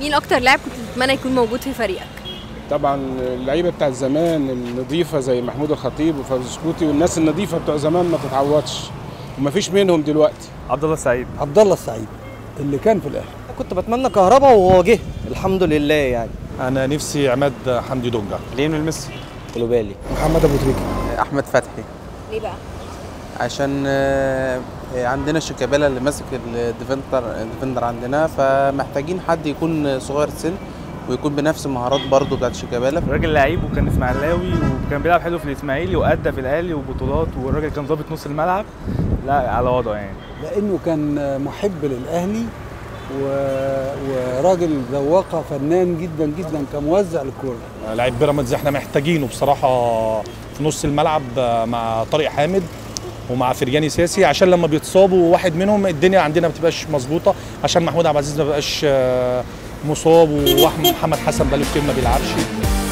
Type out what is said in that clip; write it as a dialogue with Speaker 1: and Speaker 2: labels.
Speaker 1: مين اكتر لاعب كنت تتمنى يكون موجود في فريقك
Speaker 2: طبعا اللعيبه بتاع زمان النظيفه زي محمود الخطيب وفوز سكوتي والناس النظيفه بتوع زمان ما تتعوضش ومفيش منهم دلوقتي
Speaker 3: عبد الله السعيد
Speaker 4: عبد الله السعيد اللي كان في الاهلي
Speaker 5: كنت بتمنى كهربا وهو جه الحمد لله يعني
Speaker 6: انا نفسي عماد حمدي دونجا
Speaker 3: ليونيل ميسي
Speaker 5: كلوبالي
Speaker 4: محمد ابو تريكه
Speaker 7: احمد فتحي
Speaker 1: ليه بقى
Speaker 7: عشان آه، عندنا شيكابالا اللي ماسك الديفندر الديفندر عندنا فمحتاجين حد يكون صغير السن ويكون بنفس المهارات برضو بتاعت شيكابالا
Speaker 3: الراجل لعيب وكان اسماعيلاوي وكان بيلعب حلو في الاسماعيلي وادى في الاهلي وبطولات والراجل كان ظابط نص الملعب لا على وضعه يعني
Speaker 4: لانه كان محب للاهلي و... وراجل ذواقه فنان جدا جدا كموزع للكوره
Speaker 6: لعيب بيراميدز احنا محتاجينه بصراحه في نص الملعب مع طارق حامد ومع فرجاني ساسي عشان لما بيتصابوا واحد منهم الدنيا عندنا ما بتبقاش مظبوطه عشان محمود عبد العزيز ما بقاش آه، مصاب ومحمد حسن بقاله كتير ما بيلعبش